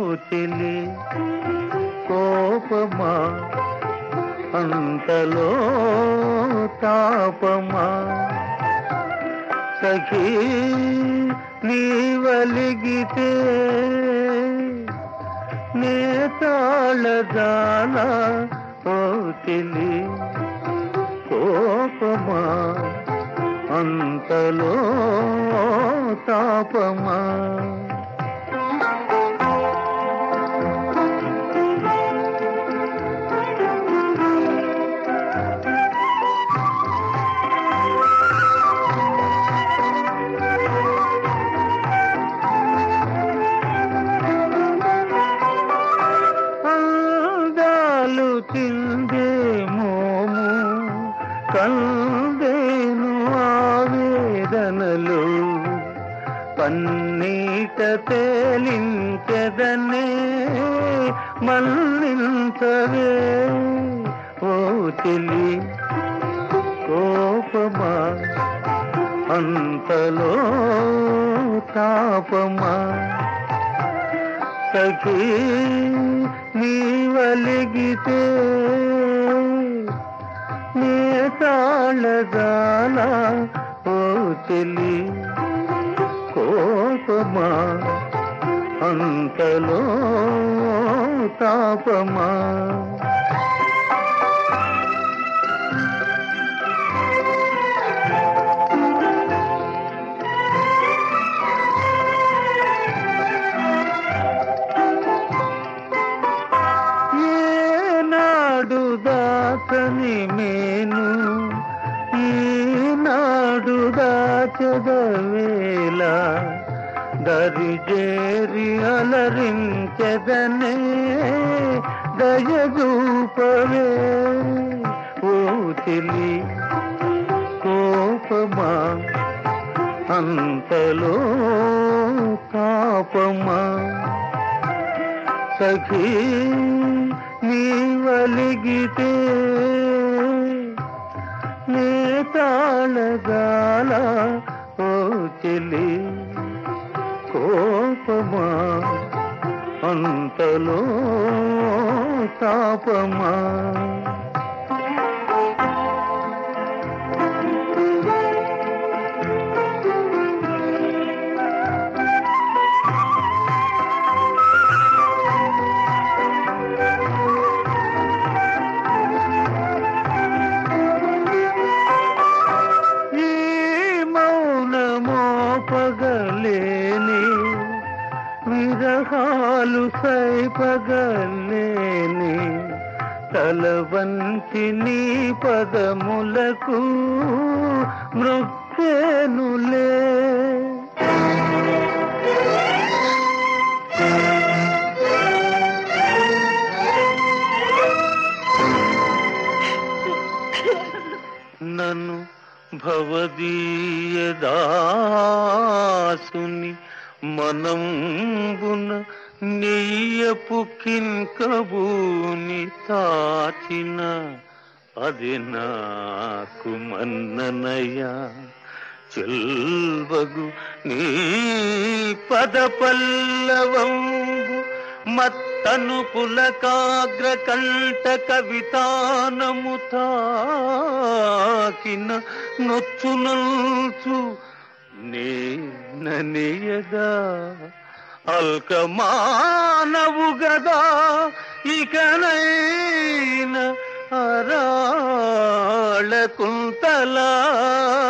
చెలి కోపమా అంతలో తాపమా సఖీ నీవలిగితే నే తాళదాన ఓ చెలి కోపమా అంతలో తాపమా అందాలు చిందే మోము కందేను ఆవేదనలు పన్నీట తేలించెదనే మల్లించవే ఓ చెలి కోపమా అంతలో తాపమా సఖీ నీవలిగితే నే తాళదాన ఓ చెలి కోపమా అంతలో తాపమా ఏనాడు దాచని మేను ఈనాడు దాచదవేళ దరిజేరి అలరించెదనే దయగూపవే ఓ చెలి కోపమా అంతలో తాపమా సఖీ నీవలిగితే నే తాళగాల ఓ చెలి కోపమా అంతలో తాపమా ఈ మౌనమో పగలేని విరహాలు సైపగలేని తల వంచి నీ పదములకు మృక్కేనులే నన్ను భవదీయదాసుని మనంబున నెయ్యపు కింకబూని తాచిన అది నాకు మన్ననయ్యా చెల్వగు నీ పద పల్లవంబు మత్తను పులకాగ్ర కంట కవితానము తాకిన నొచ్చునల్చు నేననియదా అల్కమానవు గదా ఇకనైన అరాళ కుంతలా